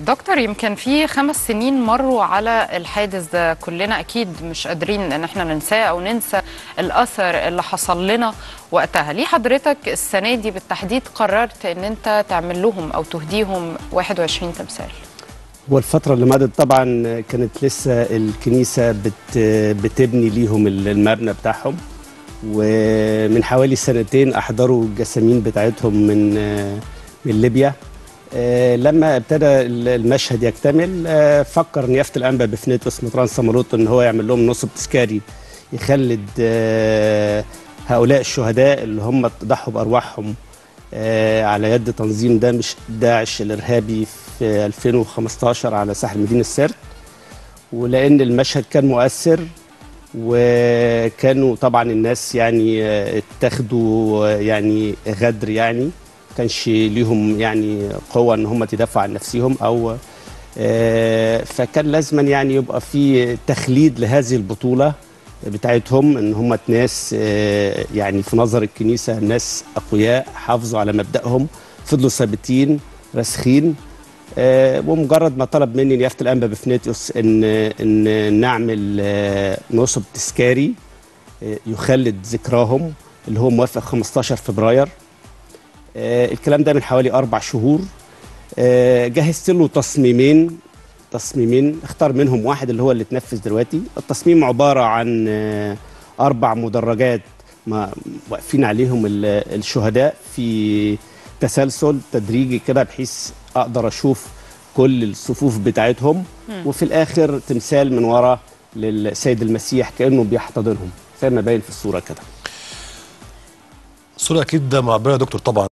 دكتور يمكن في خمس سنين مروا على الحادث ده كلنا اكيد مش قادرين ان احنا ننساه او ننسى الاثر اللي حصل لنا وقتها ليه حضرتك السنه دي بالتحديد قررت ان انت تعمل لهم او تهديهم 21 تمثال والفترة اللي مضت طبعا كانت لسه الكنيسة بت بتبني ليهم المبنى بتاعهم ومن حوالي سنتين أحضروا الجسامين بتاعتهم من من ليبيا آه، لما ابتدى المشهد يكتمل آه، فكر نيافة الأنبا بفنيتوس مطران سمروت إن هو يعمل لهم نصب تذكاري يخلد آه، هؤلاء الشهداء اللي هم ضحوا بأرواحهم على يد تنظيم داعش داعش الإرهابي في 2015 على ساحل مدينة السرت ولأن المشهد كان مؤثر وكانوا طبعا الناس يعني اتخذوا يعني غدر يعني كانش ليهم يعني قوه ان هم تدافعوا عن نفسهم او آه، فكان لازما يعني يبقى في تخليد لهذه البطوله بتاعتهم ان هم ناس آه، يعني في نظر الكنيسه ناس اقوياء حافظوا على مبدأهم فضلوا ثابتين راسخين آه، ومجرد ما طلب مني نيافه الانبا بفنيتيوس ان ان نعمل نصب تذكاري يخلد ذكراهم اللي هو موافق 15 فبراير آه الكلام ده من حوالي أربع شهور آه جهزت له تصميمين تصميمين اختار منهم واحد اللي هو اللي اتنفذ دلوقتي التصميم عبارة عن آه أربع مدرجات ما واقفين عليهم الشهداء في تسلسل تدريجي كده بحيث أقدر أشوف كل الصفوف بتاعتهم وفي الآخر تمثال من ورا للسيد المسيح كأنه بيحتضنهم زي ما باين في الصورة كده الصورة أكيد معبرة يا دكتور طبعا